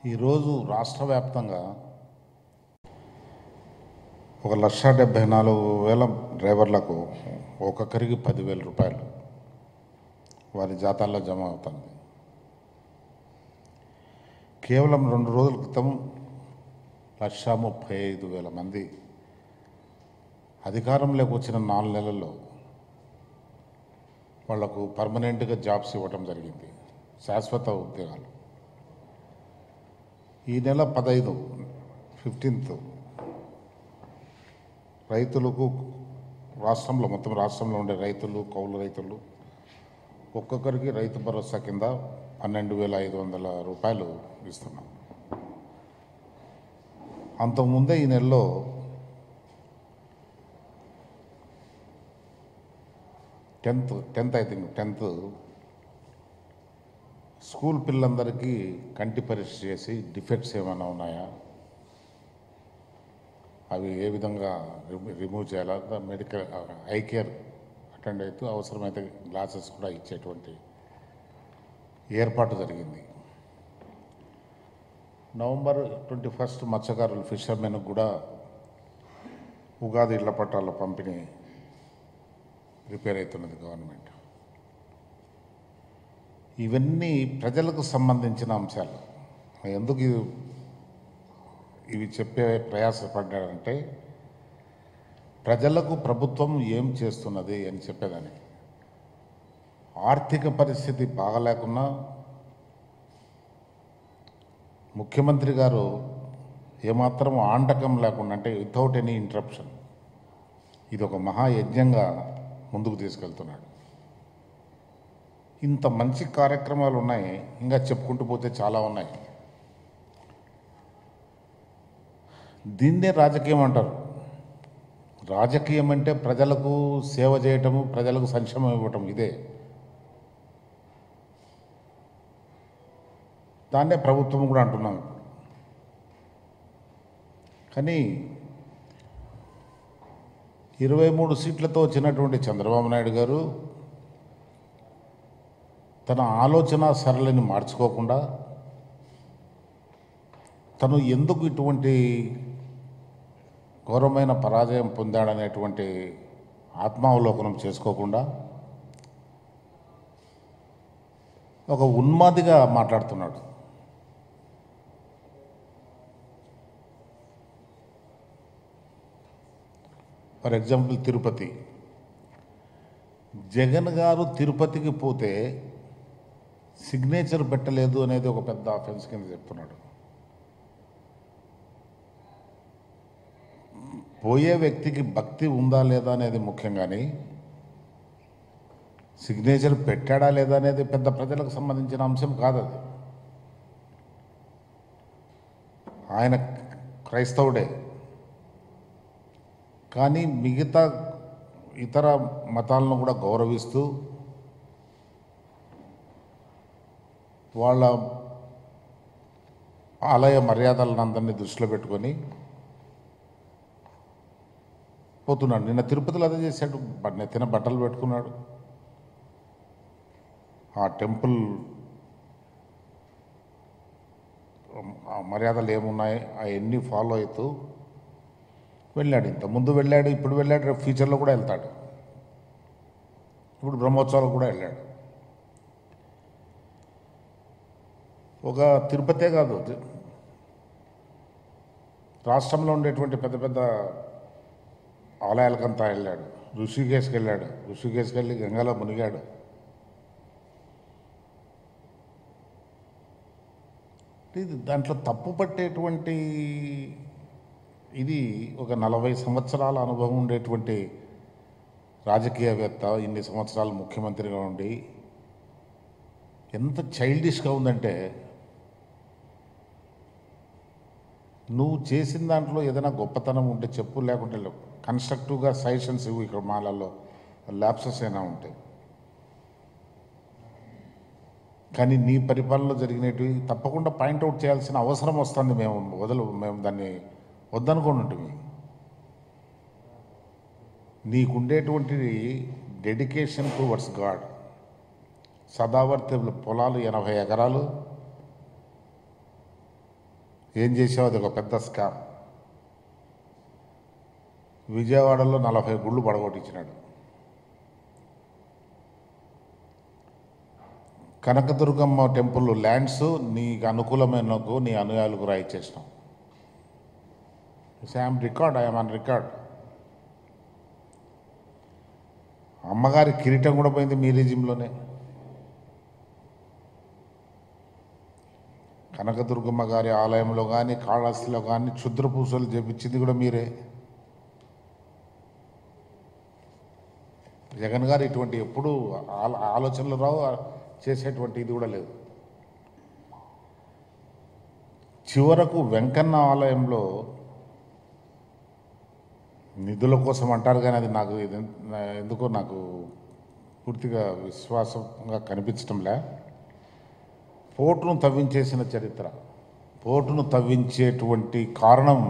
ఈరోజు రాష్ట్ర వ్యాప్తంగా ఒక లక్ష డెబ్భై నాలుగు వేల డ్రైవర్లకు ఒక్కొక్కరికి పదివేల రూపాయలు వారి జాతాల్లో జమ అవుతుంది కేవలం రెండు రోజుల క్రితం లక్ష ముప్పై ఐదు వేల మంది అధికారంలోకి వచ్చిన నాలుగు నెలల్లో వాళ్లకు పర్మనెంట్గా జాబ్స్ ఇవ్వటం జరిగింది శాశ్వత ఉద్యోగాలు ఈ నెల పదహైదు ఫిఫ్టీన్త్ రైతులకు రాష్ట్రంలో మొత్తం రాష్ట్రంలో ఉండే రైతులు కౌలు రైతులు ఒక్కొక్కరికి రైతు భరోసా కింద పన్నెండు వేల ఐదు వందల రూపాయలు ఇస్తున్నాం అంతకుముందే ఈ నెలలో tenth tenth I think tenth school పిల్లలందరికీ కంటి పరీక్ష చేసి డిఫెక్ట్స్ ఏమైనా ఉన్నాయా అవి ఏ విధంగా రిమూ- రిమూవ్ చేయాలా మెడికల్ ఐ కేర్ అటెండ్ అవుతూ అవసరమైతే గ్లాసెస్ కూడా ఇచ్చేటువంటి ఏర్పాటు జరిగింది నవంబర్ ట్వంటీ ఫస్ట్ మత్స్యకారులు ఫిషర్మెన్కి కూడా ఉగాది ఇళ్ల పట్టాల పంపిణీ రిపేర్ అవుతున్నది గవర్నమెంట్ ఇవన్నీ ప్రజలకు సంబంధించిన అంశాలు ఎందుకు ఇవి ఇవి చెప్పే ప్రయాసపడ్డాడంటే ప్రజలకు ప్రభుత్వం ఏం చేస్తున్నది అని చెప్పేదానికి ఆర్థిక పరిస్థితి బాగలేకున్నా ముఖ్యమంత్రి గారు ఏమాత్రం ఆంటకం లేకుండా అంటే వితౌట్ ఎనీ ఇంటరప్షన్ ఇది ఒక మహాయజ్ఞంగా ముందుకు తీసుకెళ్తున్నాడు ఇంత మంచి కార్యక్రమాలు ఉన్నాయి ఇంకా చెప్పుకుంటూ పోతే చాలా ఉన్నాయి దీన్నే రాజకీయం అంటారు రాజకీయం అంటే ప్రజలకు సేవ చేయటము ప్రజలకు సంక్షేమం ఇవ్వటం ఇదే దాన్నే ప్రభుత్వం కూడా అంటున్నాం ఇప్పుడు. కానీ ఇరవై మూడు సీట్లతో వచ్చినటువంటి చంద్రబాబు నాయుడు గారు తన ఆలోచన సరళిని మార్చుకోకుండా తను ఎందుకు ఇటువంటి ఘోరమైన పరాజయం పొందాడనేటువంటి ఆత్మావలోకనం చేసుకోకుండా ఒక ఉన్మాదిగా మాట్లాడుతున్నాడు ఫర్ ఎగ్జాంపుల్ తిరుపతి జగన్ గారు తిరుపతికి పోతే సిగ్నేచర్ పెట్టలేదు అనేది ఒక పెద్ద ఆఫెన్స్ కింద చెప్తున్నాడు పోయే వ్యక్తికి భక్తి ఉందా లేదా అనేది ముఖ్యం కానీ సిగ్నేచర్ పెట్టాడా లేదా అనేది పెద్ద ప్రజలకు సంబంధించిన అంశం కాదు అది ఆయన క్రైస్తవుడే కానీ మిగతా ఇతర మతాలను కూడా గౌరవిస్తూ వాళ్ళ ఆలయ మర్యాదలను అందరినీ దృష్టిలో పెట్టుకొని పోతున్నాడు నిన్న తిరుపతిలో అదే చేశాడు బ- నెత్తిన బట్టలు పెట్టుకున్నాడు ఆ టెంపుల్ ఆ మర్యాదలు ఏమున్నాయి అవన్నీ ఫాలో అవుతూ వెళ్ళాడు ఇంత ముందు వెళ్ళాడు ఇప్పుడు వెళ్ళాడు రేపు ఫ్యూచర్లో కూడా వెళ్తాడు ఇప్పుడు బ్రహ్మోత్సవాలకు కూడా వెళ్ళాడు ఒక తిరుపతే కాదు తి- రాష్ట్రంలో ఉండేటువంటి పెద్ద పెద్ద ఆలయాలకంతా వెళ్ళాడు ఋషికేశ్కి వెళ్ళాడు ఋషికేశ్కి వెళ్ళి గంగాలో మునిగాడు ఇది దాంట్లో తప్పు పట్టేటువంటి ఇది ఒక నలభై సంవత్సరాల అనుభవం ఉండేటువంటి రాజకీయవేత్త ఇన్ని సంవత్సరాలు ముఖ్యమంత్రిగా ఉండి ఎంత చైల్డిష్గా ఉందంటే నువ్వు చేసిన దాంట్లో ఏదైనా గొప్పతనం ఉంటే చెప్పు లేకుంటే లేవు కన్స్ట్రక్టివ్గా సజెషన్స్ ఇవ్వు ఇక్కడ మాలలో ల్యాప్సెస్ అయినా ఉంటాయి కానీ నీ పరిపాలనలో జరిగినవి తప్పకుండా పాయింట్అవుట్ చేయాల్సిన అవసరం వస్తుంది మేము వదలు మేము దాన్ని వద్దనుకోని ఉంటుంది నీకుండేటువంటి డెడికేషన్ టువర్డ్స్ గాడ్ సదావర్తి పొలాలు ఎనభై ఎకరాలు ఏం చేసావు అది ఒక పెద్ద స్కామ్ విజయవాడలో నలభై గుళ్ళు పడగొట్టించినాడు కనకదుర్గమ్మ టెంపుల్ ల్యాండ్స్ నీకు అనుకూలమైనకు నీ అనుయాయులకు రాయిచ్చేసినాం I'm record I'm on record అమ్మగారి కిరీటం కూడా పోయింది మీ రిజిమ్లోనే కనకదుర్గమ్మ గారి ఆలయంలో కానీ కాళహస్తిలో కానీ క్షుద్ర పూజలు చేపించింది కూడా మీరే జగన్ గారు ఇటువంటి ఎప్పుడు ఆల- ఆలోచనలు రావు చేసేటువంటి ఇది కూడా లేదు చివరకు వెంకన్న ఆలయంలో నిధుల కోసం అంటారు కానీ అది నాకు ఇది నా- ఎందుకో నాకు పూర్తిగా విశ్వాసంగా కనిపించడంలే పోటును తవ్వించేసిన చరిత్ర పోటును తవ్వించేటువంటి కారణం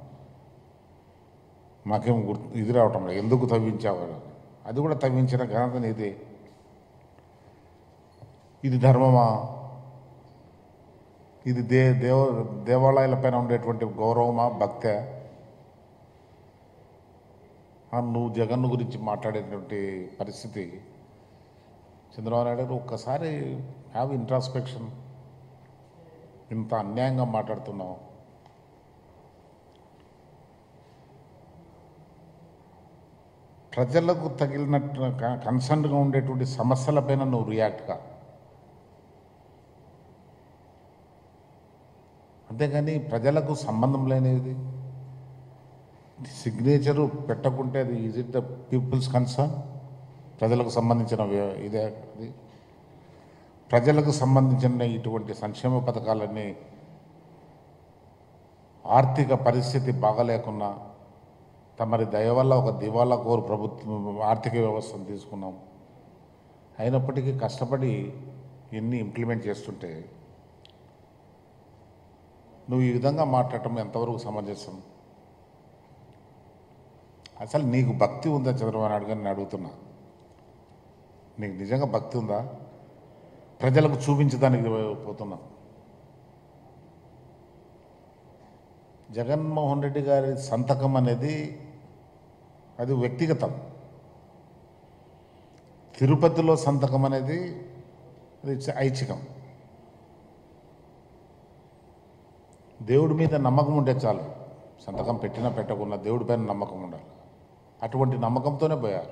మాకేం గుర్తు ఇది రావటం లేదు ఎందుకు తవ్వించావు అని. అది కూడా తవ్వించిన ఘనత నీదే ఇది ధర్మమా ఇది దే దేవ దేవాలయాలపైన ఉండేటువంటి గౌరవమా భక్తే ఆ, నువ్వు జగన్ గురించి మాట్లాడేటువంటి పరిస్థితి చంద్రబాబు నాయుడు గారు ఒక్కసారి హ్యావ్ ఇంట్రాస్పెక్షన్ ఇంత అన్యాయంగా మాట్లాడుతున్నావు ప్రజలకు తగిలినట్టు కన్సర్న్గా ఉండేటువంటి సమస్యలపైన నువ్వు రియాక్ట్గా అంతేగాని ప్రజలకు సంబంధం లేనిది సిగ్నేచరు పెట్టకుంటే అది is it the people's concern ప్రజలకు సంబంధించిన వ్య- ఇదే అది ప్రజలకు సంబంధించిన ఇటువంటి సంక్షేమ పథకాలన్నీ ఆర్థిక పరిస్థితి బాగలేకున్నా తమరి దయ వల్ల ఒక దివాలా కోరు ప్రభుత్వం ఆర్థిక వ్యవస్థను తీసుకున్నాం అయినప్పటికీ కష్టపడి ఎన్ని ఇంప్లిమెంట్ చేస్తుంటే నువ్వు ఈ విధంగా మాట్లాడటం ఎంతవరకు సమంజసం అసలు నీకు భక్తి ఉందా చంద్రబాబు నాయుడు గారిని నేను అడుగుతున్నా నీకు నిజంగా భక్తి ఉందా ప్రజలకు చూపించడానికి పోతున్నాం జగన్మోహన్ రెడ్డి గారి సంతకం అనేది అది వ్యక్తిగతం తిరుపతిలో సంతకం అనేది అది ఐచ్ఛికం దేవుడి మీద నమ్మకం ఉంటే చాలు సంతకం పెట్టినా పెట్టకున్నా దేవుడి పైన నమ్మకం ఉండాలి అటువంటి నమ్మకంతోనే పోయారు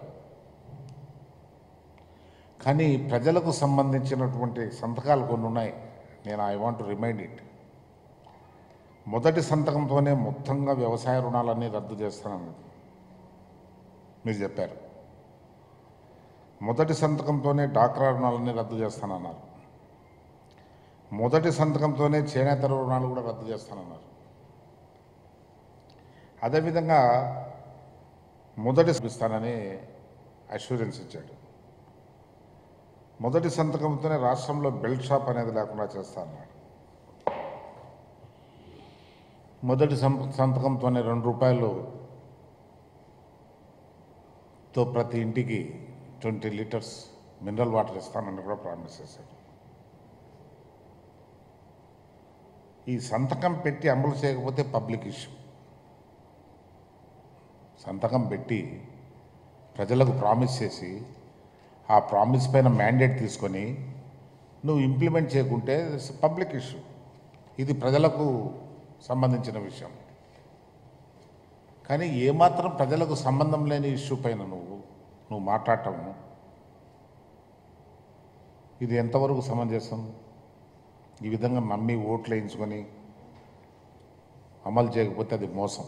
కానీ ప్రజలకు సంబంధించినటువంటి సంతకాలు కొన్ని ఉన్నాయి నేను ఐ వాంట్ రిమైండ్ ఇట్ మొదటి సంతకంతోనే మొత్తంగా వ్యవసాయ రుణాలన్నీ రద్దు చేస్తానన్నది మీరు చెప్పారు మొదటి సంతకంతోనే డాక్రా రుణాలన్నీ రద్దు చేస్తానన్నారు మొదటి సంతకంతోనే చేనేత రుణాలు కూడా రద్దు చేస్తానన్నారు అదేవిధంగా మొదటి ఇస్తానని అష్యూరెన్స్ ఇచ్చాడు మొదటి సంతకంతోనే రాష్ట్రంలో బెల్ట్ షాప్ అనేది లేకుండా చేస్తానన్నాడు మొదటి సం- సంతకంతోనే రెండు రూపాయలు తో ప్రతి ఇంటికి ట్వంటీ లీటర్స్ మినరల్ వాటర్ ఇస్తానని కూడా ప్రామిస్ చేశాడు ఈ సంతకం పెట్టి అమలు చేయకపోతే పబ్లిక్ ఇష్యూ సంతకం పెట్టి ప్రజలకు ప్రామిస్ చేసి ఆ ప్రామిస్ పైన మ్యాండేట్ తీసుకొని నువ్వు ఇంప్లిమెంట్ చేయకుంటే పబ్లిక్ ఇష్యూ ఇది ప్రజలకు సంబంధించిన విషయం కానీ ఏమాత్రం ప్రజలకు సంబంధం లేని ఇష్యూ పైన నువ్వు నువ్వు మాట్లాడటం ఇది ఎంతవరకు సమంజసం ఈ విధంగా నమ్మి ఓట్లు వేయించుకొని అమలు చేయకపోతే అది మోసం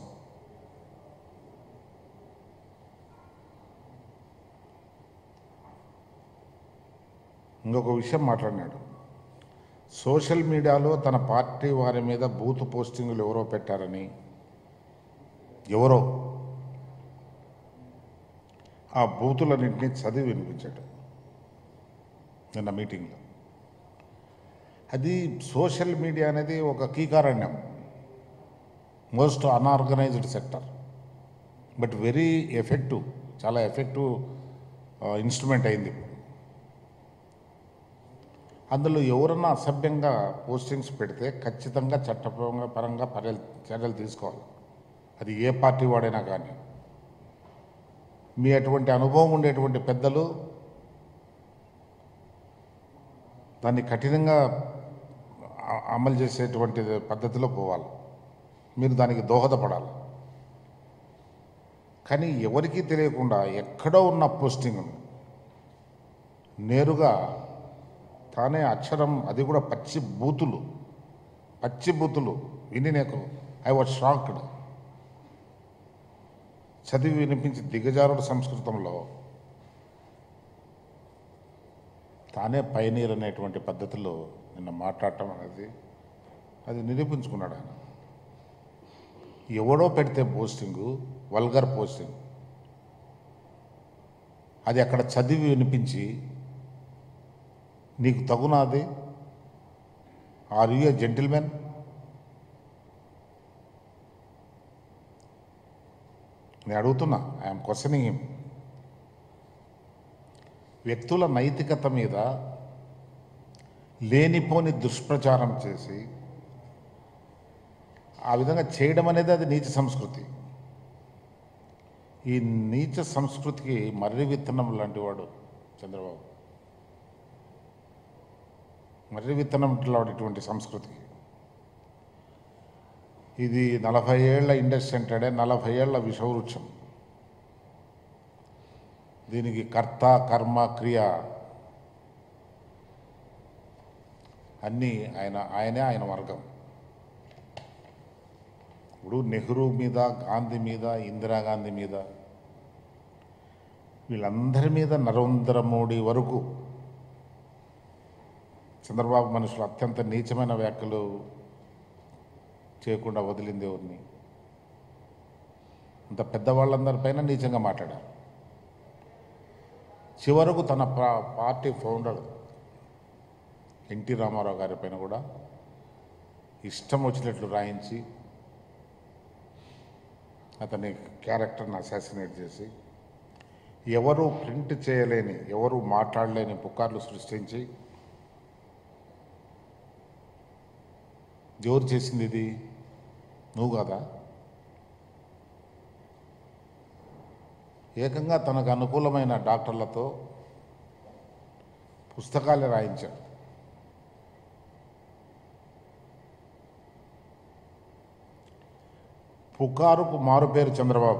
ఇంకొక విషయం మాట్లాడినాడు సోషల్ మీడియాలో తన పార్టీ వారి మీద బూత్ పోస్టింగులు ఎవరో పెట్టారని ఎవరో ఆ బూతులన్నింటినీ చదివి వినిపించాడు నిన్న మీటింగ్లో అది సోషల్ మీడియా అనేది ఒక కీకారణ్యం most unorganized sector but very effective చాలా ఎఫెక్టివ్ ఇన్స్ట్రుమెంట్ అయింది అందులో ఎవరన్నా అసభ్యంగా పోస్టింగ్స్ పెడితే ఖచ్చితంగా చట్టపరంగా పరంగా పర్యలు చర్యలు తీసుకోవాలి అది ఏ పార్టీ వాడైనా కానీ మీ అటువంటి అనుభవం ఉండేటువంటి పెద్దలు దాన్ని కఠినంగా అ- అమలు చేసేటువంటి పద్ధతిలో పోవాలి మీరు దానికి దోహదపడాలి కానీ ఎవరికీ తెలియకుండా ఎక్కడో ఉన్న పోస్టింగ్ను నేరుగా తానే అక్షరం అది కూడా పచ్చి బూతులు పచ్చి బూతులు విని నాకు ఐ వాజ్ షాక్డ్ చదివి వినిపించి దిగజారుడు సంస్కృతంలో తానే పైనీర్ అనేటువంటి పద్ధతిలో నిన్న మాట్లాడటం అనేది అది నిరూపించుకున్నాడు ఆయన ఎవడో పెడితే పోస్టింగు వల్గర్ పోస్టింగ్ అది అక్కడ చదివి వినిపించి నీకు తగునా అది ఆర్ యూ ఎ జెంటిల్మెన్ నేను అడుగుతున్నా ఐఎమ్ క్వశ్చనింగ్ హిమ్ వ్యక్తుల నైతికత మీద లేనిపోని దుష్ప్రచారం చేసి ఆ విధంగా చేయడం అనేది అది నీచ సంస్కృతి ఈ నీచ సంస్కృతికి మర్రి విత్తనం లాంటి వాడు చంద్రబాబు మర్రి విత్తనం లాంటిటువంటి సంస్కృతికి ఇది నలభై ఏళ్ల ఇండస్ట్రీ అంటాడే నలభై ఏళ్ల విషవృక్షం దీనికి కర్త కర్మ క్రియ అన్నీ ఆయన ఆయనే ఆయన వర్గం ఇప్పుడు నెహ్రూ మీద గాంధీ మీద ఇందిరాగాంధీ మీద వీళ్ళందరి మీద నరేంద్ర మోడీ వరకు చంద్రబాబు మనుషులు అత్యంత నీచమైన వ్యాఖ్యలు చేయకుండా వదిలింది ఎవరిని అంత పెద్దవాళ్ళందరిపైన నీచంగా మాట్లాడారు చివరకు తన పా- పార్టీ ఫౌండర్ ఎన్టీ రామారావు గారి పైన కూడా ఇష్టం వచ్చినట్లు రాయించి అతని క్యారెక్టర్ని అసాసినేట్ చేసి ఎవరు ప్రింట్ చేయలేని ఎవరు మాట్లాడలేని పుకార్లు సృష్టించి ఎవరు చేసింది ఇది నువ్వు కదా ఏకంగా తనకు అనుకూలమైన డాక్టర్లతో పుస్తకాలే రాయించాడు పుకారుకు మారుపేరు చంద్రబాబు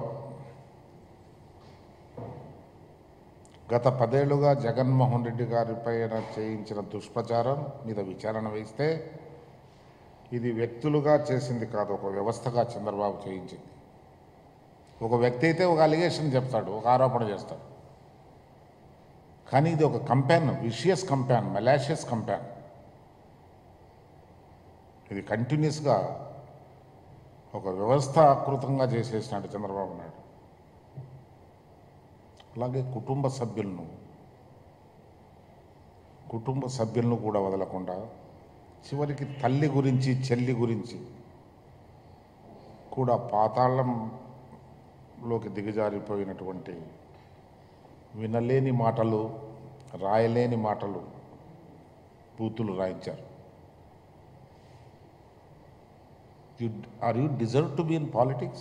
గత పదేళ్లుగా జగన్మోహన్ రెడ్డి గారి పైన చేయించిన దుష్ప్రచారం మీద విచారణ వేస్తే ఇది వ్యక్తులుగా చేసింది కాదు ఒక వ్యవస్థగా చంద్రబాబు చేయించింది ఒక వ్యక్తి అయితే ఒక అలిగేషన్ చెప్తాడు ఒక ఆరోపణ చేస్తాడు కానీ ఇది ఒక కంపాన్ విషియస్ కంపాన్ మెలాషియస్ కంపాన్ ఇది కంటిన్యూస్గా ఒక వ్యవస్థాకృతంగా చేసేసినాడు చంద్రబాబు నాయుడు అలాగే కుటుంబ సభ్యులను కుటుంబ సభ్యులను కూడా వదలకుండా చివరికి తల్లి గురించి చెల్లి గురించి కూడా పాతాళంలోకి దిగజారిపోయినటువంటి వినలేని మాటలు రాయలేని మాటలు బూతులు రాయించారు you are you deserve to be in politics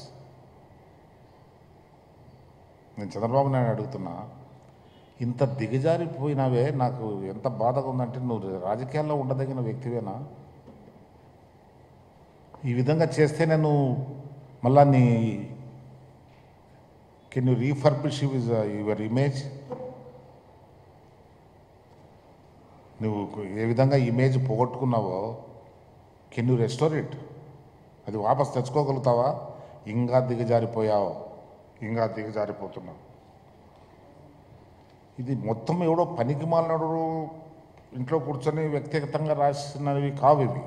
నేను చంద్రబాబు నాయుడు అడుగుతున్నా ఇంత దిగజారిపోయినావే నాకు ఎంత బాధగా ఉందంటే నువ్వు రాజకీయాల్లో ఉండదగిన వ్యక్తివేనా ఈ విధంగా చేస్తే నేను మళ్ళా నీ can you refurbish your image నువ్వు ఏ విధంగా ఇమేజ్ పోగొట్టుకున్నావో కెన్ యూ రెస్టోర్ ఇట్ అది వాపస్ తెచ్చుకోగలుగుతావా ఇంకా దిగజారిపోయావు ఇంకా దిగజారిపోతున్నావు ఇది మొత్తం ఎవడో పనికి మాలినడు ఇంట్లో కూర్చొని వ్యక్తిగతంగా రాసినవి కావు ఇవి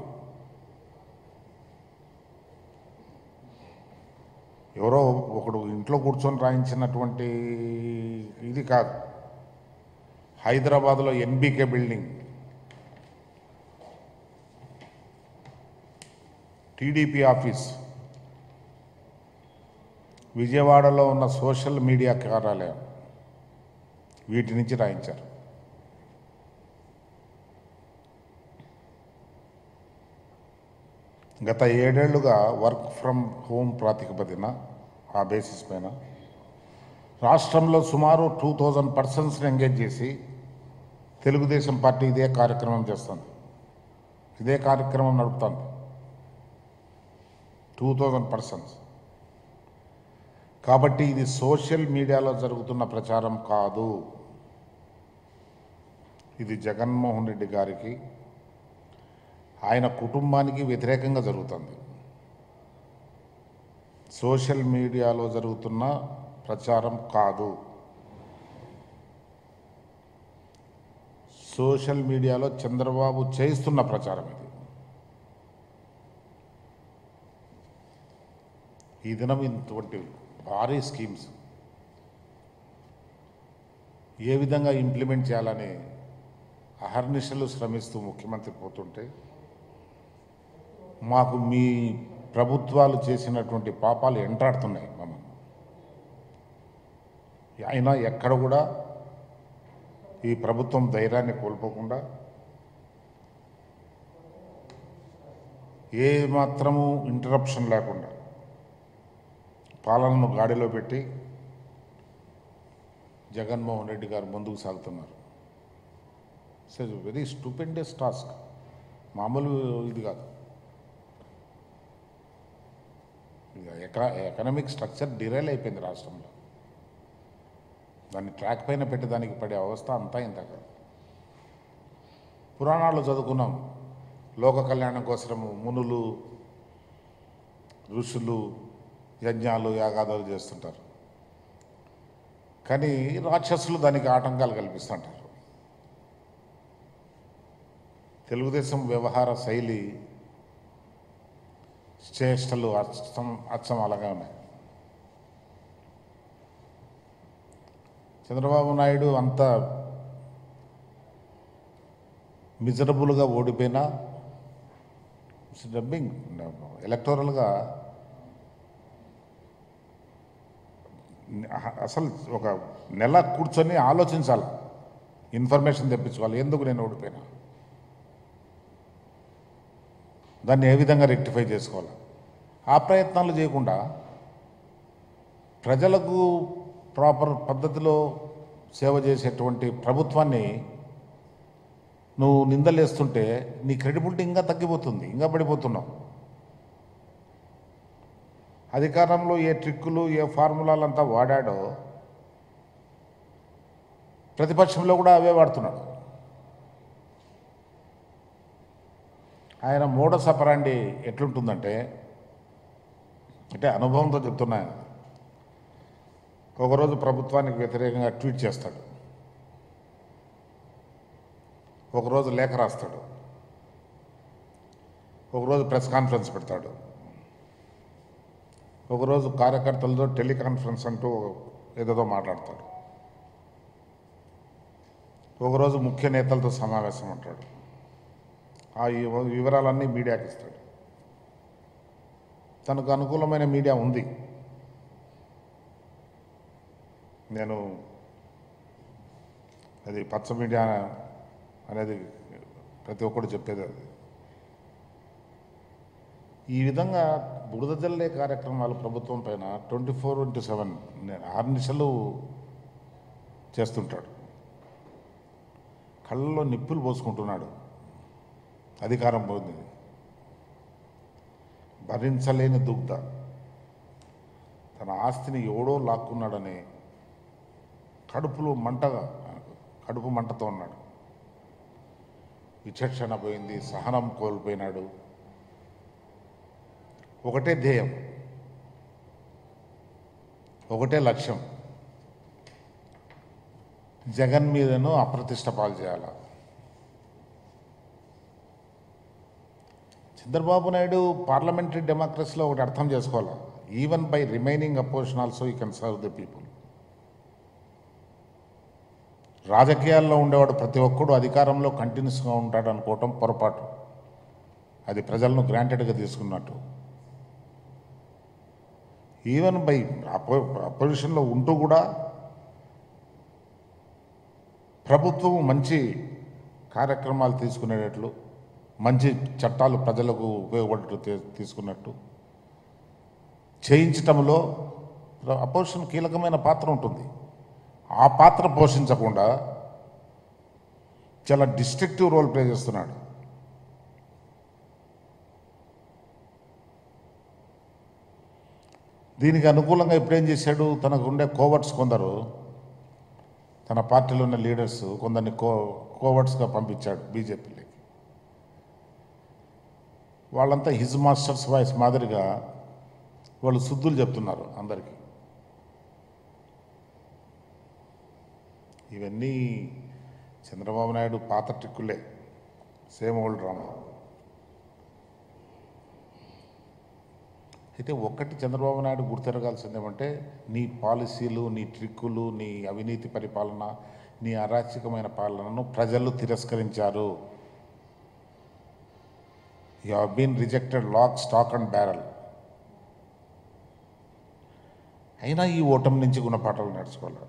ఎవరో ఒకడు ఇంట్లో కూర్చొని రాయించినటువంటి ఇది కాదు హైదరాబాద్లో ఎన్బీకే బిల్డింగ్ టీడీపీ ఆఫీస్ విజయవాడలో ఉన్న సోషల్ మీడియా కార్యాలయం వీటి నుంచి రాయించారు గత ఏడేళ్లుగా వర్క్ ఫ్రమ్ హోమ్ ప్రాతిపదికన ఆ బేసిస్ పైన రాష్ట్రంలో సుమారు టూ థౌజండ్ పర్సన్స్ని ఎంగేజ్ చేసి తెలుగుదేశం పార్టీ ఇదే కార్యక్రమం చేస్తుంది ఇదే కార్యక్రమం నడుపుతుంది టూ థౌజండ్ పర్సన్స్ కాబట్టి ఇది సోషల్ మీడియాలో జరుగుతున్న ప్రచారం కాదు ఇది జగన్మోహన్ రెడ్డి గారికి ఆయన కుటుంబానికి వ్యతిరేకంగా జరుగుతుంది సోషల్ మీడియాలో జరుగుతున్న ప్రచారం కాదు సోషల్ మీడియాలో చంద్రబాబు చేయిస్తున్న ప్రచారం ఇది ఈ దినం ఇటువంటి భారీ స్కీమ్స్ ఏ విధంగా ఇంప్లిమెంట్ చేయాలని అహర్నిశలు శ్రమిస్తూ ముఖ్యమంత్రి పోతుంటే మాకు మీ ప్రభుత్వాలు చేసినటువంటి పాపాలు ఎంటాడుతున్నాయి మమ్మల్ని అయినా ఎక్కడ కూడా ఈ ప్రభుత్వం ధైర్యాన్ని కోల్పోకుండా ఏ మాత్రము ఇంటరప్షన్ లేకుండా పాలనను గాడిలో పెట్టి జగన్మోహన్ రెడ్డి గారు ముందుకు సాగుతున్నారు ఇట్స్ వెరీ స్టూపెండెస్ టాస్క్ మామూలు ఇది కాదు ఇక ఎకా ఎకనామిక్ స్ట్రక్చర్ డిరైల్ అయిపోయింది రాష్ట్రంలో దాన్ని ట్రాక్ పైన పెట్టేదానికి పడే అవస్థ అంతా ఇంత కాదు పురాణాలు చదువుకున్నాం లోక కళ్యాణం కోసము మునులు ఋషులు యజ్ఞాలు యాగాదాలు చేస్తుంటారు కానీ రాక్షసులు దానికి ఆటంకాలు కల్పిస్తుంటారు తెలుగుదేశం వ్యవహార శైలి చేష్టలు అచ్చం అచ్చం అలాగే ఉన్నాయి చంద్రబాబు నాయుడు అంత మిజరబుల్గా ఓడిపోయినా డబ్బింగ్ ఎలక్టోరల్గా అసలు ఒక నెల కూర్చొని ఆలోచించాలి ఇన్ఫర్మేషన్ తెప్పించుకోవాలి ఎందుకు నేను ఓడిపోయినా దాన్ని ఏ విధంగా రెక్టిఫై చేసుకోవాలి ఆ ప్రయత్నాలు చేయకుండా ప్రజలకు ప్రాపర్ పద్ధతిలో సేవ చేసేటువంటి ప్రభుత్వాన్ని నువ్వు నిందలేస్తుంటే నీ క్రెడిబిలిటీ ఇంకా తగ్గిపోతుంది ఇంకా పడిపోతున్నావు అధికారంలో ఏ ట్రిక్కులు ఏ ఫార్ములాలంతా వాడాడో ప్రతిపక్షంలో కూడా అవే వాడుతున్నాడు ఆయన మూఢ సపరాండి ఎట్లుంటుందంటే అంటే అనుభవంతో చెప్తున్నా ఒకరోజు ప్రభుత్వానికి వ్యతిరేకంగా ట్వీట్ చేస్తాడు ఒకరోజు లేఖ రాస్తాడు ఒకరోజు ప్రెస్ కాన్ఫరెన్స్ పెడతాడు ఒకరోజు కార్యకర్తలతో టెలికాన్ఫరెన్స్ అంటూ ఏదేదో మాట్లాడతాడు ఒకరోజు ముఖ్య నేతలతో సమావేశం అంటాడు ఆ వివ- వివరాలన్నీ మీడియాకి ఇస్తాడు తనకు అనుకూలమైన మీడియా ఉంది నేను అది పచ్చ మీడియా అనేది ప్రతి ఒక్కరు చెప్పేది అది ఈ విధంగా బురద జల్లే కార్యక్రమాలు ప్రభుత్వం పైన ట్వంటీ ఫోర్ ఇంటూ సెవెన్ ఆరు నిశలు చేస్తుంటాడు కళ్ళలో నిప్పులు పోసుకుంటున్నాడు అధికారం పోయింది భరించలేని దుగ్ధ తన ఆస్తిని ఎవడో లాక్కున్నాడని కడుపులో మంటగా కడుపు మంటతో ఉన్నాడు విచక్షణ పోయింది సహనం కోల్పోయినాడు ఒకటే ధ్యేయం ఒకటే లక్ష్యం జగన్ మీదను అప్రతిష్ట పాలు చేయాల చంద్రబాబు నాయుడు పార్లమెంటరీ డెమోక్రసీలో ఒకటి అర్థం చేసుకోవాలి even by remaining opposition also you can serve the people రాజకీయాల్లో ఉండేవాడు ప్రతి ఒక్కడు అధికారంలో కంటిన్యూస్గా ఉంటాడు అనుకోవటం పొరపాటు అది ప్రజలను గ్రాంటెడ్గా తీసుకున్నట్టు ఈవెన్ బై అపో అపోజిషన్లో ఉంటూ కూడా ప్రభుత్వం మంచి కార్యక్రమాలు తీసుకునేటట్లు మంచి చట్టాలు ప్రజలకు ఉపయోగపడేట్టు తీ- తీసుకున్నట్టు చేయించటంలో అపోజిషన్ కీలకమైన పాత్ర ఉంటుంది ఆ పాత్ర పోషించకుండా చాలా డిస్ట్రక్టివ్ రోల్ ప్లే చేస్తున్నాడు దీనికి అనుకూలంగా ఇప్పుడేం చేశాడు తనకు ఉండే కోవర్ట్స్ కొందరు తన పార్టీలో ఉన్న లీడర్స్ కొందరిని కో కోవర్ట్స్గా పంపించాడు బీజేపీలోకి వాళ్ళంతా హిజ్ మాస్టర్స్ వాయిస్ మాదిరిగా వాళ్ళు శుద్ధులు చెప్తున్నారు అందరికీ ఇవన్నీ చంద్రబాబు నాయుడు పాత ట్రిక్కులే సేమ్ ఓల్డ్ డ్రామా అయితే ఒక్కటి చంద్రబాబు నాయుడు గుర్తెరగాల్సింది ఏమంటే నీ పాలసీలు నీ ట్రిక్కులు నీ అవినీతి పరిపాలన నీ అరాచకమైన పాలనను ప్రజలు తిరస్కరించారు you have been rejected lock stock and barrel అయినా ఈ ఓటమి నుంచి గుణపాఠాలు నేర్చుకోవాలి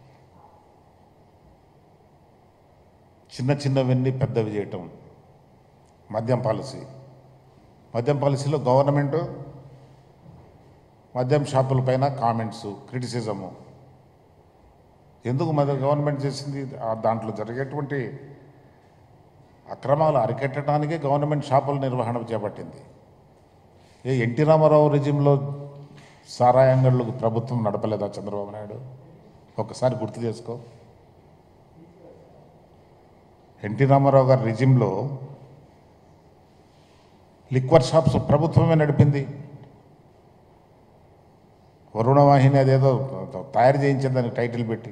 చిన్న చిన్నవన్నీ పెద్దవి చేయటం మద్యం పాలసీ మద్యం పాలసీలో గవర్నమెంట్ మద్యం షాపుల పైన కామెంట్స్ క్రిటిసిజము ఎందుకు మధ్య గవర్నమెంట్ చేసింది ఆ దాంట్లో జరిగేటువంటి అక్రమాలు అరికట్టడానికే గవర్నమెంట్ షాపుల నిర్వహణ చేపట్టింది ఏ ఎన్టీ రామారావు రిజిమ్లో సారాయి అంగళ్ళకు ప్రభుత్వం నడపలేదా చంద్రబాబు నాయుడు ఒకసారి గుర్తు చేసుకో ఎన్టీ రామారావు గారి రిజిమ్లో లిక్వర్ షాప్స్ ప్రభుత్వమే నడిపింది వరుణవాహిని అదేదో తయారు చేయించింది దానికి టైటిల్ పెట్టి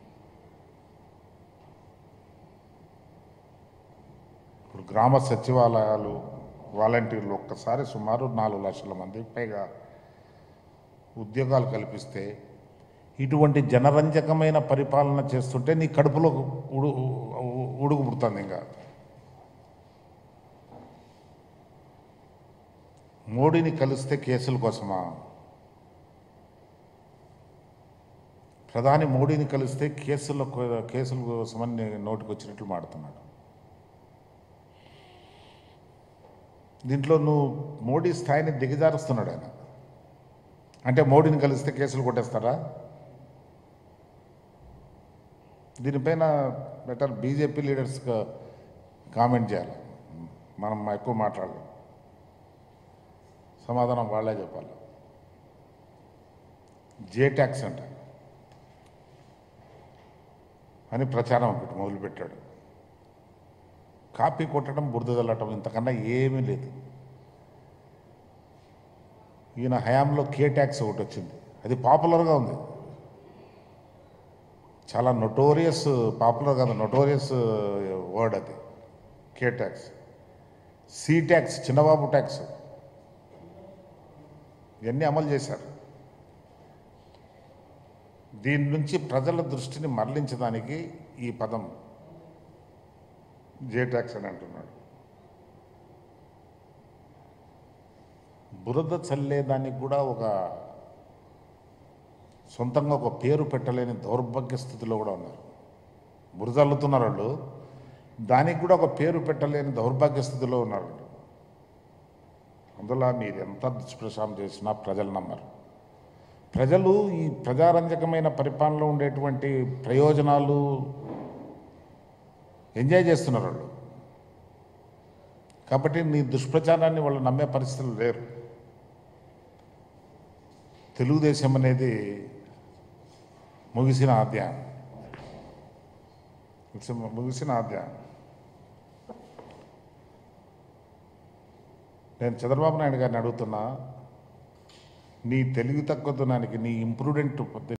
ఇప్పుడు గ్రామ సచివాలయాలు వాలంటీర్లు ఒక్కసారి సుమారు నాలుగు లక్షల మందికి పైగా ఉద్యోగాలు కల్పిస్తే ఇటువంటి జనరంజకమైన పరిపాలన చేస్తుంటే నీ కడుపులో ఉడు ఉడుకు పుడుతుంది ఇంకా మోడీని కలిస్తే కేసుల కోసమా ప్రధాని మోడీని కలిస్తే కేసుల కో- కేసుల కోసమని నోటికి వచ్చినట్లు మాడుతున్నాడు దీంట్లో నువ్వు మోడీ స్థాయిని దిగజారుస్తున్నాడు ఆయన అంటే మోడీని కలిస్తే కేసులు కొట్టేస్తారా దీనిపైన బెటర్ బీజేపీ లీడర్స్గా కామెంట్ చేయాలి మనం ఎక్కువ మాట్లాడలేం సమాధానం వాళ్ళే చెప్పాలి జే ట్యాక్స్ అంట అని ప్రచారం ఒకటి మొదలుపెట్టాడు కాపీ కొట్టడం బురద చల్లటం ఇంతకన్నా ఏమీ లేదు ఈయన హయాంలో కే ట్యాక్స్ ఒకటి వచ్చింది అది పాపులర్గా ఉంది చాలా నొటోరియస్ పాపులర్ కాదు నొటోరియస్ వర్డ్ అది K tax C tax Chinnababu tax ఇవన్నీ అమలు చేశారు దీని నుంచి ప్రజల దృష్టిని మరలించడానికి ఈ పదం జే ట్యాక్స్ అని అంటున్నాడు బురద చల్లేదానికి కూడా ఒక సొంతంగా ఒక పేరు పెట్టలేని దౌర్భాగ్య స్థితిలో కూడా ఉన్నారు బురద అల్లుతున్నారు వాళ్ళు దానికి కూడా ఒక పేరు పెట్టలేని దౌర్భాగ్య స్థితిలో ఉన్నారు వాళ్ళు. అందులో మీరు ఎంత దుష్ప్రచారం చేసినా ప్రజలు నమ్మరు ప్రజలు ఈ ప్రజారంజకమైన పరిపాలనలో ఉండేటువంటి ప్రయోజనాలు ఎంజాయ్ చేస్తున్నారు వాళ్ళు కాబట్టి నీ దుష్ప్రచారాన్ని వాళ్ళు నమ్మే పరిస్థితులు లేరు తెలుగుదేశం అనేది ముగిసిన అధ్యాయం It's a ముగిసిన అధ్యాయం నేను చంద్రబాబు నాయుడు గారిని అడుగుతున్నా నీ తెలివి తక్కువతనానికి నీ ఇంప్రూడెంట్